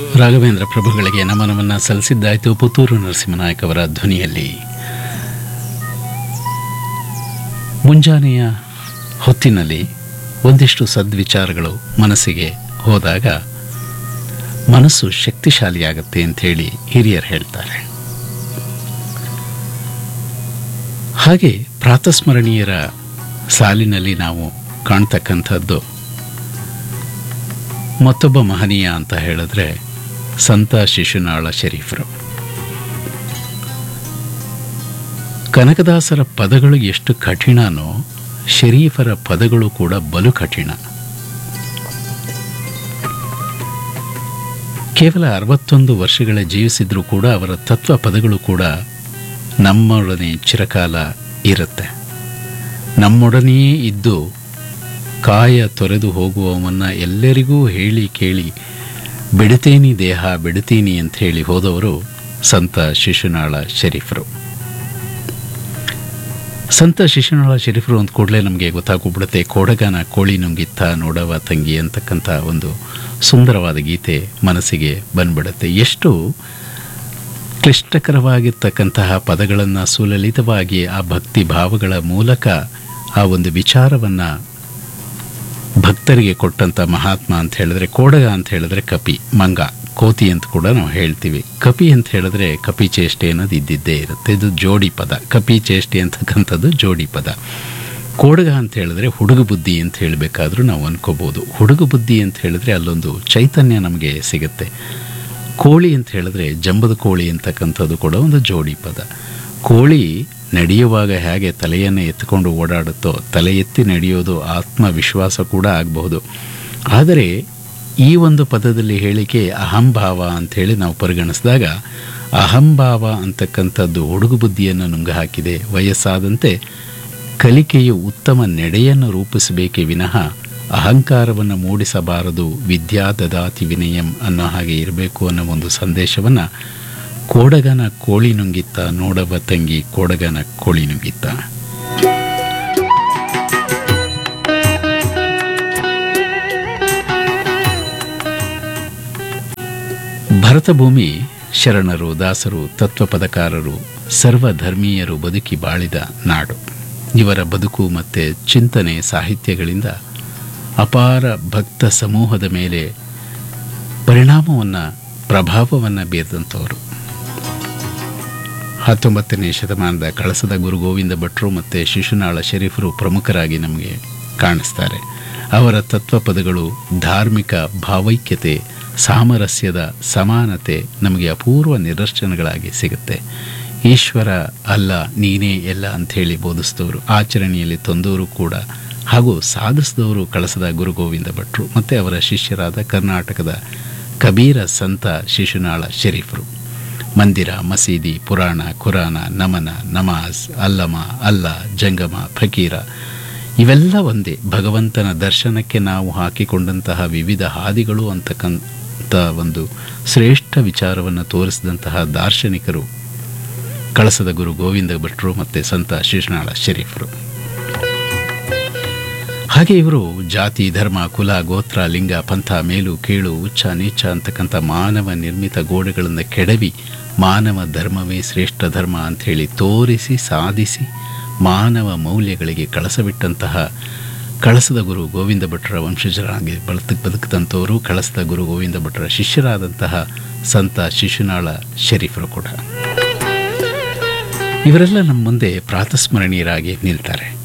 ರಾಘವೇಂದ್ರ ಪ್ರಭುಗಳಿಗೆ ನಮನವನ್ನು ಸಲ್ಲಿಸಿದ್ದಾಯಿತು ಪುತ್ತೂರು ನರಸಿಂಹನಾಯಕ್ ಅವರ ಧ್ವನಿಯಲ್ಲಿ ಮುಂಜಾನೆಯ ಹೊತ್ತಿನಲ್ಲಿ ಒಂದಿಷ್ಟು ಸದ್ವಿಚಾರಗಳು ಮನಸ್ಸಿಗೆ ಹೋದಾಗ ಮನಸ್ಸು ಶಕ್ತಿಶಾಲಿಯಾಗತ್ತೆ ಅಂಥೇಳಿ ಹಿರಿಯರು ಹೇಳ್ತಾರೆ ಹಾಗೆ ಪ್ರಾತಸ್ಮರಣೀಯರ ಸಾಲಿನಲ್ಲಿ ನಾವು ಕಾಣ್ತಕ್ಕಂಥದ್ದು ಮತ್ತೊಬ್ಬ ಮಹನೀಯ ಅಂತ ಹೇಳಿದ್ರೆ ಸಂತ ಶಿಶುನಾಳ ಶರೀಫರು ಕನಕದಾಸರ ಪದಗಳು ಎಷ್ಟು ಕಠಿಣನೋ ಶರೀಫರ ಪದಗಳು ಕೂಡ ಬಲು ಕಠಿಣ ಕೇವಲ ಅರವತ್ತೊಂದು ವರ್ಷಗಳ ಜೀವಿಸಿದ್ರೂ ಕೂಡ ಅವರ ತತ್ವ ಪದಗಳು ಕೂಡ ನಮ್ಮೊಡನೆ ಚಿರಕಾಲ ಇರುತ್ತೆ ನಮ್ಮೊಡನೆಯೇ ಇದ್ದು ಕಾಯ ತೊರೆದು ಹೋಗುವವನ್ನ ಎಲ್ಲರಿಗೂ ಹೇಳಿ ಕೇಳಿ ಬಿಡ್ತೇನಿ ದೇಹ ಬಿಡ್ತೀನಿ ಅಂತ ಹೇಳಿ ಹೋದವರು ಸಂತ ಶಿಶುನಾಳ ಶರೀಫರು ಸಂತ ಶಿಶುನಾಳ ಶರೀಫರು ಅಂದ ಕೂಡಲೇ ನಮಗೆ ಗೊತ್ತಾಗ್ಬಿಡುತ್ತೆ ಕೋಡಗನ ಕೋಳಿ ನುಂಗಿತ್ತ ನೋಡವ ತಂಗಿ ಅಂತಕ್ಕಂಥ ಒಂದು ಸುಂದರವಾದ ಗೀತೆ ಮನಸ್ಸಿಗೆ ಬಂದ್ಬಿಡುತ್ತೆ ಎಷ್ಟು ಕ್ಲಿಷ್ಟಕರವಾಗಿರ್ತಕ್ಕಂತಹ ಪದಗಳನ್ನು ಸುಲಲಿತವಾಗಿ ಆ ಭಕ್ತಿ ಭಾವಗಳ ಮೂಲಕ ಆ ಒಂದು ವಿಚಾರವನ್ನು ಭಕ್ತರಿಗೆ ಕೊಟ್ಟಂಥ ಮಹಾತ್ಮ ಅಂತ ಹೇಳಿದ್ರೆ ಕೋಡಗ ಅಂತ ಹೇಳಿದ್ರೆ ಕಪಿ ಮಂಗ ಕೋತಿ ಅಂತ ಕೂಡ ನಾವು ಹೇಳ್ತೀವಿ ಕಪಿ ಅಂತ ಹೇಳಿದ್ರೆ ಕಪಿ ಚೇಷ್ಟೆ ಅನ್ನೋದು ಇದ್ದಿದ್ದೇ ಇರುತ್ತೆ ಇದು ಜೋಡಿ ಪದ ಕಪಿ ಚೇಷ್ಟೆ ಅಂತಕ್ಕಂಥದ್ದು ಜೋಡಿ ಪದ ಕೋಡಗ ಅಂತ ಹೇಳಿದ್ರೆ ಹುಡುಗ ಬುದ್ಧಿ ಅಂತ ಹೇಳಬೇಕಾದ್ರೂ ನಾವು ಅನ್ಕೋಬೋದು ಹುಡುಗ ಬುದ್ಧಿ ಅಂತ ಹೇಳಿದ್ರೆ ಅಲ್ಲೊಂದು ಚೈತನ್ಯ ನಮಗೆ ಸಿಗುತ್ತೆ ಕೋಳಿ ಅಂತ ಹೇಳಿದ್ರೆ ಜಂಬದ ಕೋಳಿ ಅಂತಕ್ಕಂಥದ್ದು ಕೂಡ ಒಂದು ಜೋಡಿ ಪದ ಕೋಳಿ ನಡೆಯುವಾಗ ಹೇಗೆ ತಲೆಯನ್ನು ಎತ್ತಿಕೊಂಡು ಓಡಾಡುತ್ತೋ ತಲೆ ಎತ್ತಿ ನಡೆಯೋದು ಆತ್ಮವಿಶ್ವಾಸ ಕೂಡ ಆಗಬಹುದು ಆದರೆ ಈ ಒಂದು ಪದದಲ್ಲಿ ಹೇಳಿಕೆ ಅಹಂಭಾವ ಅಂಥೇಳಿ ನಾವು ಪರಿಗಣಿಸಿದಾಗ ಅಹಂಭಾವ ಅಂತಕ್ಕಂಥದ್ದು ಹುಡುಗು ಬುದ್ಧಿಯನ್ನು ನುಂಗ ಹಾಕಿದೆ ವಯಸ್ಸಾದಂತೆ ಕಲಿಕೆಯು ಉತ್ತಮ ನಡೆಯನ್ನು ರೂಪಿಸಬೇಕೇ ವಿನಃ ಅಹಂಕಾರವನ್ನು ಮೂಡಿಸಬಾರದು ವಿದ್ಯಾ ದದಾತಿ ವಿನಯಂ ಅನ್ನೋ ಹಾಗೆ ಇರಬೇಕು ಅನ್ನೋ ಒಂದು ಸಂದೇಶವನ್ನು ಕೋಡಗನ ಕೋಳಿ ನುಂಗಿತ್ತ ನೋಡವ ತಂಗಿ ಕೋಡಗನ ಕೋಳಿ ನುಂಗಿತ್ತ ಭರತ ಭೂಮಿ ಶರಣರು ದಾಸರು ತತ್ವಪದಕಾರರು ಸರ್ವಧರ್ಮೀಯರು ಬದುಕಿ ಬಾಳಿದ ನಾಡು ಇವರ ಬದುಕು ಮತ್ತು ಚಿಂತನೆ ಸಾಹಿತ್ಯಗಳಿಂದ ಅಪಾರ ಭಕ್ತ ಸಮೂಹದ ಮೇಲೆ ಪರಿಣಾಮವನ್ನು ಪ್ರಭಾವವನ್ನು ಬೀರಿದಂಥವರು ಹತ್ತೊಂಬತ್ತನೇ ಶತಮಾನದ ಕಳಸದ ಗುರು ಗೋವಿಂದ ಭಟ್ರು ಮತ್ತು ಶಿಶುನಾಳ ಶರೀಫರು ಪ್ರಮುಖರಾಗಿ ನಮಗೆ ಕಾಣಿಸ್ತಾರೆ ಅವರ ತತ್ವಪದಗಳು ಧಾರ್ಮಿಕ ಭಾವೈಕ್ಯತೆ ಸಾಮರಸ್ಯದ ಸಮಾನತೆ ನಮಗೆ ಅಪೂರ್ವ ನಿದರ್ಶನಗಳಾಗಿ ಸಿಗುತ್ತೆ ಈಶ್ವರ ಅಲ್ಲ ನೀನೇ ಎಲ್ಲ ಅಂಥೇಳಿ ಬೋಧಿಸಿದವರು ಆಚರಣೆಯಲ್ಲಿ ತಂದವರು ಕೂಡ ಹಾಗೂ ಸಾಧಿಸಿದವರು ಕಳಸದ ಗುರು ಗೋವಿಂದ ಭಟ್ರು ಮತ್ತು ಅವರ ಶಿಷ್ಯರಾದ ಕರ್ನಾಟಕದ ಕಬೀರ ಸಂತ ಶಿಶುನಾಳ ಶರೀಫರು ಮಂದಿರ ಮಸೀದಿ ಪುರಾಣ ಕುರಾನ ನಮನ ನಮಾಜ್ ಅಲ್ಲಮ ಅಲ್ಲ ಜಂಗಮ ಫಕೀರ ಇವೆಲ್ಲ ಒಂದೇ ಭಗವಂತನ ದರ್ಶನಕ್ಕೆ ನಾವು ಹಾಕಿಕೊಂಡಂತಹ ವಿವಿಧ ಹಾದಿಗಳು ಅಂತಕ್ಕಂಥ ಒಂದು ಶ್ರೇಷ್ಠ ವಿಚಾರವನ್ನು ತೋರಿಸಿದಂತಹ ದಾರ್ಶನಿಕರು ಕಳಸದ ಗುರು ಗೋವಿಂದ ಭಟ್ರು ಮತ್ತು ಸಂತ ಶಿಶುನಾಳ ಶರೀಫರು ಹಾಗೆ ಇವರು ಜಾತಿ ಧರ್ಮ ಕುಲ ಗೋತ್ರ ಲಿಂಗ ಪಂಥ ಮೇಲು ಕೀಳು ಉಚ್ಚ ನೀಚ ಅಂತಕ್ಕಂಥ ಮಾನವ ನಿರ್ಮಿತ ಗೋಡೆಗಳನ್ನು ಕೆಡವಿ ಮಾನವ ಧರ್ಮವೇ ಶ್ರೇಷ್ಠ ಧರ್ಮ ಅಂಥೇಳಿ ತೋರಿಸಿ ಸಾಧಿಸಿ ಮಾನವ ಮೌಲ್ಯಗಳಿಗೆ ಕಳಸಬಿಟ್ಟಂತಹ ಕಳಸದ ಗುರು ಗೋವಿಂದ ಭಟ್ರ ವಂಶಜರಾಗಿ ಬಳತ ಬದುಕಿದಂಥವರು ಕಳಸದ ಗುರು ಗೋವಿಂದ ಭಟ್ರ ಶಿಷ್ಯರಾದಂತಹ ಸಂತ ಶಿಶುನಾಳ ಶರೀಫರು ಕೂಡ ಇವರೆಲ್ಲ ನಮ್ಮ ಮುಂದೆ ಪ್ರಾತಸ್ಮರಣೀಯರಾಗಿ ನಿಲ್ತಾರೆ